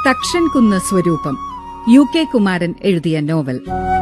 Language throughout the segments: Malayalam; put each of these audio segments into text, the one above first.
തക്ഷൻ കുന്ന് സ്വരൂപം യു കെ കുമാരൻ എഴുതിയ നോവൽ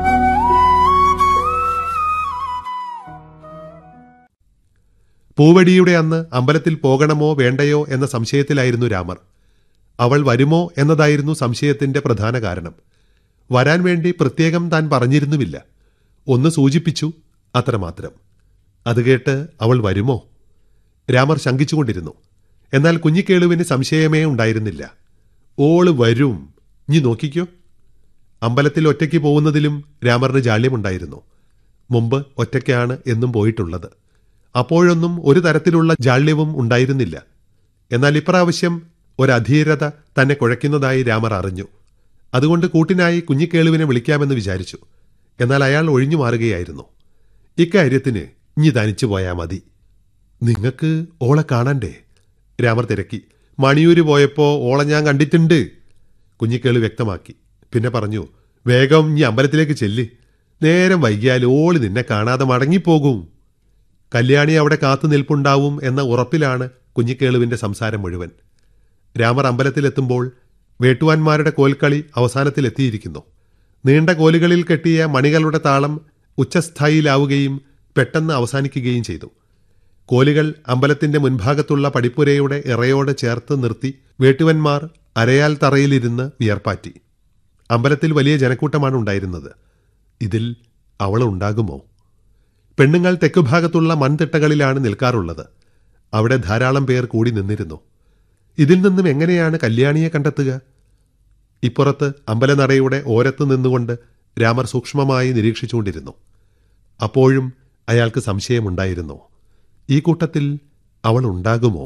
പൂവടിയുടെ അന്ന് അമ്പലത്തിൽ പോകണമോ വേണ്ടയോ എന്ന സംശയത്തിലായിരുന്നു രാമർ അവൾ വരുമോ എന്നതായിരുന്നു സംശയത്തിന്റെ പ്രധാന കാരണം വരാൻ വേണ്ടി പ്രത്യേകം താൻ പറഞ്ഞിരുന്നുമില്ല ഒന്ന് സൂചിപ്പിച്ചു അത്രമാത്രം അത് കേട്ട് അവൾ വരുമോ രാമർ ശങ്കിച്ചുകൊണ്ടിരുന്നു എന്നാൽ കുഞ്ഞിക്കേളുവിന് സംശയമേ ഉണ്ടായിരുന്നില്ല ഓള് വരും നീ നോക്കിക്കോ അമ്പലത്തിൽ ഒറ്റയ്ക്ക് പോകുന്നതിലും രാമറിന് ജാള്യമുണ്ടായിരുന്നു മുമ്പ് ഒറ്റയ്ക്കാണ് എന്നും പോയിട്ടുള്ളത് അപ്പോഴൊന്നും ഒരു തരത്തിലുള്ള ജാള്യവും ഉണ്ടായിരുന്നില്ല എന്നാൽ ഇപ്രാവശ്യം ഒരധീരത തന്നെ കുഴയ്ക്കുന്നതായി രാമർ അറിഞ്ഞു അതുകൊണ്ട് കൂട്ടിനായി കുഞ്ഞിക്കേളുവിനെ വിളിക്കാമെന്ന് വിചാരിച്ചു എന്നാൽ അയാൾ ഒഴിഞ്ഞു മാറുകയായിരുന്നു ഇക്കാര്യത്തിന് ഇഞ്ഞി തനിച്ചു പോയാൽ മതി നിങ്ങൾക്ക് ഓളെ കാണണ്ടേ രാമർ തിരക്കി മണിയൂര് പോയപ്പോ ഓളെ ഞാൻ കണ്ടിട്ടുണ്ട് കുഞ്ഞിക്കേള് വ്യക്തമാക്കി പിന്നെ പറഞ്ഞു വേഗം ഇനി അമ്പലത്തിലേക്ക് ചെല്ല് നേരം വൈകിയാൽ ഓള് നിന്നെ കാണാതെ മടങ്ങിപ്പോകും കല്യാണി അവിടെ കാത്തു നിൽപ്പുണ്ടാവും എന്ന ഉറപ്പിലാണ് കുഞ്ഞിക്കേളുവിന്റെ സംസാരം മുഴുവൻ രാമർ അമ്പലത്തിലെത്തുമ്പോൾ വേട്ടുവാന്മാരുടെ കോൽക്കളി അവസാനത്തിലെത്തിയിരിക്കുന്നു നീണ്ട കോലുകളിൽ കെട്ടിയ മണികളുടെ താളം ഉച്ചസ്ഥായിലാവുകയും പെട്ടെന്ന് അവസാനിക്കുകയും ചെയ്തു കോലുകൾ അമ്പലത്തിന്റെ മുൻഭാഗത്തുള്ള പടിപ്പുരയുടെ ഇറയോട് ചേർത്ത് നിർത്തി വേട്ടുവന്മാർ അരയാൽ തറയിലിരുന്ന് വിയർപ്പാറ്റി അമ്പലത്തിൽ വലിയ ജനക്കൂട്ടമാണ് ഉണ്ടായിരുന്നത് ഇതിൽ അവൾ ഉണ്ടാകുമോ പെണ്ണുങ്ങൾ തെക്കുഭാഗത്തുള്ള മൺതിട്ടകളിലാണ് നിൽക്കാറുള്ളത് അവിടെ ധാരാളം പേർ കൂടി നിന്നിരുന്നു ഇതിൽ നിന്നും എങ്ങനെയാണ് കല്യാണിയെ കണ്ടെത്തുക ഇപ്പുറത്ത് അമ്പലനടയുടെ ഓരത്ത് നിന്നുകൊണ്ട് രാമർ സൂക്ഷ്മമായി നിരീക്ഷിച്ചുകൊണ്ടിരുന്നു അപ്പോഴും അയാൾക്ക് സംശയമുണ്ടായിരുന്നു ഈ കൂട്ടത്തിൽ അവൾ ഉണ്ടാകുമോ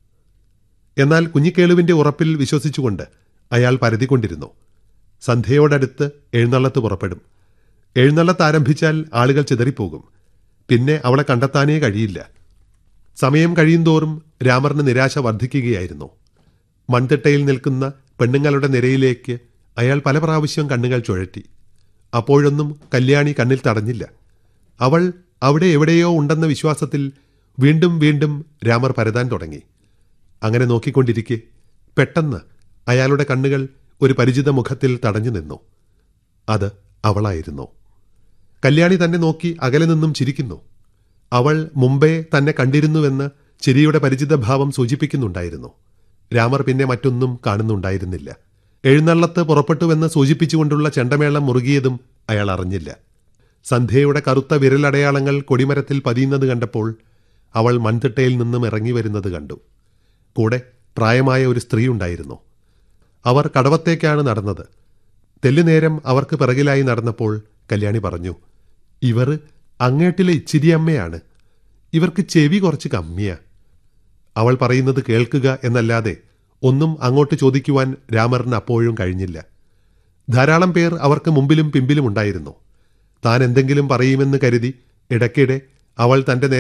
എന്നാൽ കുഞ്ഞിക്കേളുവിന്റെ ഉറപ്പിൽ വിശ്വസിച്ചുകൊണ്ട് അയാൾ പരതിക്കൊണ്ടിരുന്നു സന്ധ്യയോടടുത്ത് എഴുന്നള്ളത്ത് പുറപ്പെടും എഴുന്നള്ളത്ത് ആരംഭിച്ചാൽ ആളുകൾ ചിതറിപ്പോകും പിന്നെ അവളെ കണ്ടെത്താനേ കഴിയില്ല സമയം കഴിയുന്തോറും രാമറിന് നിരാശ വർദ്ധിക്കുകയായിരുന്നു മൺതിട്ടയിൽ നിൽക്കുന്ന പെണ്ണുങ്ങളുടെ നിരയിലേക്ക് അയാൾ പല പ്രാവശ്യം കണ്ണുകൾ ചുഴറ്റി അപ്പോഴൊന്നും കല്യാണി കണ്ണിൽ തടഞ്ഞില്ല അവൾ അവിടെ എവിടെയോ ഉണ്ടെന്ന വിശ്വാസത്തിൽ വീണ്ടും വീണ്ടും രാമർ പരതാൻ തുടങ്ങി അങ്ങനെ നോക്കിക്കൊണ്ടിരിക്കെ പെട്ടെന്ന് അയാളുടെ കണ്ണുകൾ ഒരു പരിചിത മുഖത്തിൽ തടഞ്ഞു നിന്നു അത് അവളായിരുന്നു കല്യാണി തന്നെ നോക്കി അകലെ നിന്നും ചിരിക്കുന്നു അവൾ മുമ്പേ തന്നെ കണ്ടിരുന്നുവെന്ന് ചിരിയുടെ പരിചിത ഭാവം സൂചിപ്പിക്കുന്നുണ്ടായിരുന്നു രാമർ പിന്നെ മറ്റൊന്നും കാണുന്നുണ്ടായിരുന്നില്ല എഴുന്നള്ളത്ത് പുറപ്പെട്ടുവെന്ന് സൂചിപ്പിച്ചുകൊണ്ടുള്ള ചെണ്ടമേളം മുറുകിയതും അയാൾ അറിഞ്ഞില്ല സന്ധ്യയുടെ കറുത്ത വിരലടയാളങ്ങൾ കൊടിമരത്തിൽ പതിയുന്നത് കണ്ടപ്പോൾ അവൾ മൺതിട്ടയിൽ നിന്നും ഇറങ്ങി വരുന്നത് കണ്ടു കൂടെ പ്രായമായ ഒരു സ്ത്രീ ഉണ്ടായിരുന്നു അവർ കടവത്തേക്കാണ് നടന്നത് തെല്ലുനേരം അവർക്ക് പിറകിലായി നടന്നപ്പോൾ കല്യാണി പറഞ്ഞു ഇവർ അങ്ങേട്ടിലെ ഇച്ചിരിയമ്മയാണ് ഇവർക്ക് ചെവി കുറച്ച് കമ്മിയാ അവൾ പറയുന്നത് കേൾക്കുക എന്നല്ലാതെ ഒന്നും അങ്ങോട്ട് ചോദിക്കുവാൻ രാമറിന് അപ്പോഴും കഴിഞ്ഞില്ല ധാരാളം പേർ അവർക്ക് മുമ്പിലും പിമ്പിലും ഉണ്ടായിരുന്നു താൻ എന്തെങ്കിലും പറയുമെന്ന് കരുതി ഇടയ്ക്കിടെ അവൾ തന്റെ